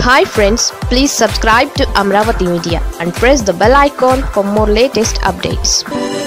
hi friends please subscribe to Amaravati media and press the bell icon for more latest updates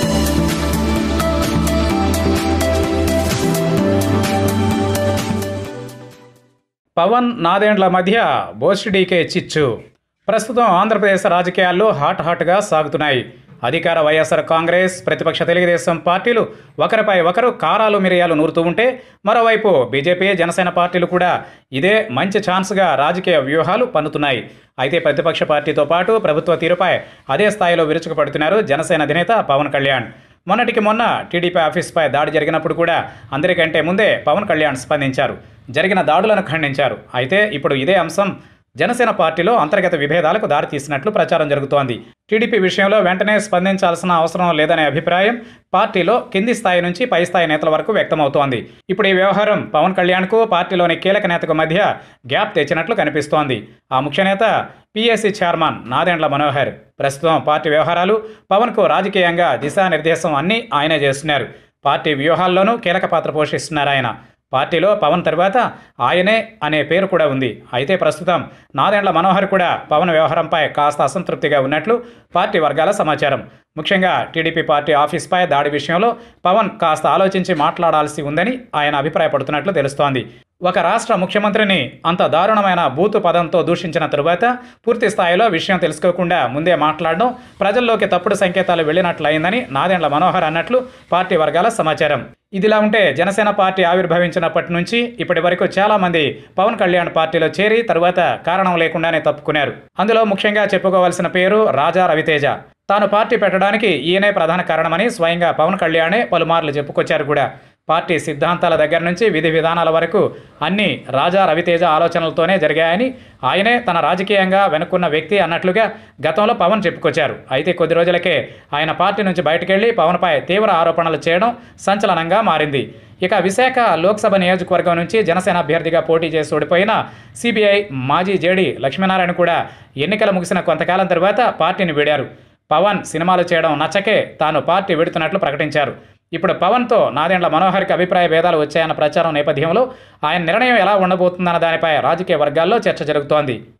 Pavan Nadendla మధ్య బోస్టిడీకే చిచ్చు ప్రస్తుతం ఆంధ్రప్రదేశ్ రాజకీయాల్లో హాట్ హాట్గా సాగుతున్నాయి అధికార వైఎస్ఆర్ కాంగ్రెస్ ప్రతిపక్ష తెలుగుదేశం పార్టీలు ఒకరిపై ఒకరు కారాలు మిరియాలు నూరుతూ ఉంటే మరోవైపు బీజేపీ జనసేన పార్టీలు కూడా ఇదే మంచి ఛాన్స్గా రాజకీయ వ్యూహాలు పన్నుతున్నాయి అయితే ప్రతిపక్ష పార్టీతో పాటు ప్రభుత్వ తీరుపై అదే స్థాయిలో విరుచుకుపడుతున్నారు జనసేన అధినేత పవన్ కళ్యాణ్ మొన్నటికి మొన్న టీడీపీ ఆఫీస్పై దాడి జరిగినప్పుడు కూడా అందరికంటే ముందే పవన్ కళ్యాణ్ స్పందించారు జరిగిన దాడులను ఖండించారు అయితే ఇప్పుడు ఇదే అంశం జనసేన పార్టీలో అంతర్గత విభేదాలకు దారితీసినట్లు ప్రచారం జరుగుతోంది టీడీపీ విషయంలో వెంటనే స్పందించాల్సిన అవసరం లేదనే అభిప్రాయం పార్టీలో కింది స్థాయి నుంచి పై స్థాయి నేతల వరకు వ్యక్తమవుతోంది ఇప్పుడు ఈ వ్యవహారం పవన్ కళ్యాణ్కు పార్టీలోని కీలక నేతకు మధ్య గ్యాప్ తెచ్చినట్లు కనిపిస్తోంది ఆ ముఖ్య నేత పిఎస్సి చైర్మన్ నాదెండ్ల మనోహర్ ప్రస్తుతం పార్టీ వ్యవహారాలు పవన్కు రాజకీయంగా దిశానిర్దేశం అన్నీ ఆయనే చేస్తున్నారు పార్టీ వ్యూహాల్లోనూ కీలక పాత్ర పోషిస్తున్నారు ఆయన పార్టీలో పవన్ తర్వాత ఆయనే అనే పేరు కూడా ఉంది అయితే ప్రస్తుతం నాదెండ్ల మనోహర్ కూడా పవన్ వ్యవహారంపై కాస్త అసంతృప్తిగా ఉన్నట్లు పార్టీ వర్గాల సమాచారం ముఖ్యంగా టీడీపీ పార్టీ ఆఫీస్పై దాడి విషయంలో పవన్ కాస్త ఆలోచించి మాట్లాడాల్సి ఉందని ఆయన అభిప్రాయపడుతున్నట్లు తెలుస్తోంది ఒక రాష్ట్ర ముఖ్యమంత్రిని అంత దారుణమైన బూతు పదంతో దూషించిన తరువాత పూర్తి స్థాయిలో విషయం తెలుసుకోకుండా ముందే మాట్లాడడం ప్రజల్లోకి తప్పుడు సంకేతాలు వెళ్ళినట్లయిందని నాదెండ్ల మనోహర్ అన్నట్లు పార్టీ వర్గాల సమాచారం ఇదిలా ఉంటే జనసేన పార్టీ ఆవిర్భవించినప్పటి నుంచి ఇప్పటి వరకు చాలా మంది పవన్ కళ్యాణ్ పార్టీలో చేరి తరువాత కారణం లేకుండానే తప్పుకున్నారు అందులో ముఖ్యంగా చెప్పుకోవాల్సిన పేరు రాజా రవితేజ తాను పార్టీ పెట్టడానికి ఈయనే ప్రధాన కారణమని స్వయంగా పవన్ కళ్యాణే పలుమార్లు చెప్పుకొచ్చారు కూడా పార్టీ సిద్ధాంతాల దగ్గర నుంచి విధి విధానాల వరకు అన్నీ రాజా రవితేజ ఆలోచనలతోనే జరిగాయని ఆయనే తన రాజకీయంగా వెనుక్కున్న వ్యక్తి అన్నట్లుగా గతంలో పవన్ చెప్పుకొచ్చారు అయితే కొద్ది రోజులకే ఆయన పార్టీ నుంచి బయటకెళ్లి పవన్పై తీవ్ర ఆరోపణలు చేయడం సంచలనంగా మారింది ఇక విశాఖ లోక్సభ నియోజకవర్గం నుంచి జనసేన అభ్యర్థిగా పోటీ చేసి ఓడిపోయిన సిబిఐ మాజీ జేడీ లక్ష్మీనారాయణ కూడా ఎన్నికలు ముగిసిన కొంతకాలం తర్వాత పార్టీని వీడారు పవన్ సినిమాలు చేయడం నచ్చకే తాను పార్టీ విడుతున్నట్లు ప్రకటించారు ఇప్పుడు పవన్తో నాదెండ్ల మనోహర్కి అభిప్రాయ భేదాలు వచ్చాయన్న ప్రచారం నేపథ్యంలో ఆయన నిర్ణయం ఎలా ఉండబోతుందన్న దానిపై రాజకీయ వర్గాల్లో చర్చ జరుగుతోంది